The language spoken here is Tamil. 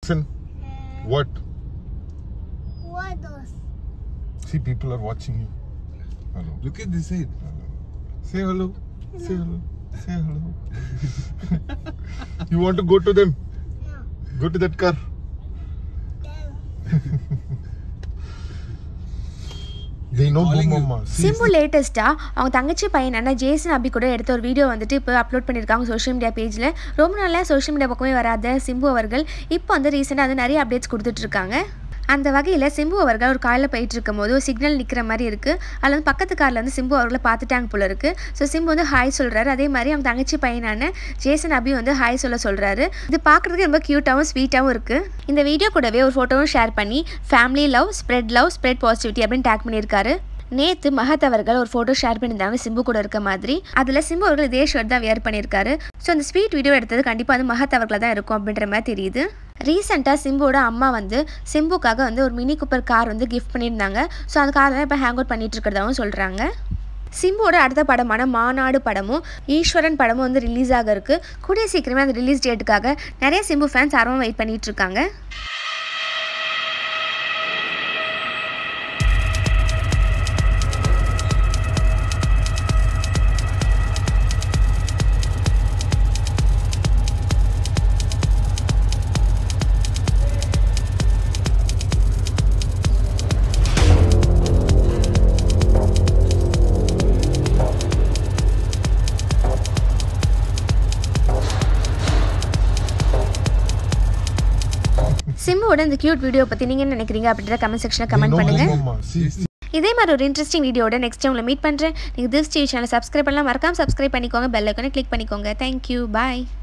Listen. What? What those? See, people are watching you. Hello. Look at this side. Say hello. Say hello. Say hello. You want to go to them? No. Go to that car. Them. They know calling boom you. mama. See, Simbu லேட்டஸ்ட்டாக அவங்க தங்கச்சி பையனான ஜேசன் அபி கூட எடுத்த ஒரு வீடியோ வந்துட்டு இப்போ அப்லோட் பண்ணியிருக்காங்க சோஷியல் மீடியா பேஜில் ரொம்ப நாளாக சோஷியல் மீடியா பக்கமே வராத சிம்பு அவர்கள் இப்போ வந்து ரீசெண்டாக வந்து நிறைய அப்டேட்ஸ் கொடுத்துட்ருக்காங்க அந்த வகையில் சிம்பு அவர்கள் ஒரு காரில் போயிட்டு இருக்கும்போது ஒரு சிக்னல் நிற்கிற மாதிரி இருக்குது அதில் வந்து பக்கத்து காரில் வந்து சிம்பு அவர்களை பார்த்துட்டாங்க போல இருக்குது ஸோ சிம்பு வந்து ஹாய் சொல்கிறாரு அதே மாதிரி அவங்க தங்கச்சி பையனான ஜேசன் அபி வந்து ஹாய் சொல்ல சொல்கிறாரு இது பார்க்குறதுக்கு ரொம்ப க்யூட்டாகவும் ஸ்வீட்டாகவும் இருக்குது இந்த வீடியோ கூடவே ஒரு ஃபோட்டோவும் ஷேர் பண்ணி family love spread love spread positivity அப்படின்னு டேக் பண்ணியிருக்காரு நேத்து மகத் அவர்கள் ஒரு ஃபோட்டோ ஷேர் பண்ணியிருந்தாங்க சிம்பு கூட இருக்க மாதிரி அதில் சிம்பு அவர்கள் இதே ஷர்ட் தான் வியர் பண்ணியிருக்காரு ஸோ அந்த ஸ்வீட் வீடியோ எடுத்தது கண்டிப்பாக வந்து மகத் அவர்களாக தான் இருக்கும் அப்படின்ற மாதிரி தெரியுது ரீசெண்டாக சிம்புவோட அம்மா வந்து சிம்புக்காக வந்து ஒரு மினி கூப்பர் கார் வந்து கிஃப்ட் பண்ணியிருந்தாங்க ஸோ அந்த கார் தான் இப்போ ஹேங் அவுட் பண்ணிட்டு இருக்கிறதாவும் சொல்கிறாங்க சிம்புவோட அடுத்த படமான மாநாடு படமும் ஈஸ்வரன் படமும் வந்து ரிலீஸ் ஆக இருக்கு கூடிய சீக்கிரமே அந்த ரிலீஸ் டேட்டுக்காக நிறைய சிம்பு ஃபேன்ஸ் ஆர்வம் வெயிட் பண்ணிட்டு இருக்காங்க சிம்புவோட இந்த கியூட் வீடியோ பற்றி நீங்கள் என்ன நினைக்கிறீங்க அப்படின்ற கமெண்ட் செக்ஷனில் they கமெண்ட் know பண்ணுங்க boom mama. See, see. இதே மாதிரி ஒரு இன்ட்ரெஸ்டிங் வீடியோட நெக்ஸ்ட் டைம் உங்களை மீட் பண்ணுறேன் நீங்கள் திஸ் டிவி சேனல் சப்ஸ்கிரைப் பண்ணலாம் மறக்காம சப்ஸ்கிரைப் பண்ணிக்கோங்க பெல் ஐக்கானை கிளிக் பண்ணிக்கோங்க தேங்க்யூ பாய்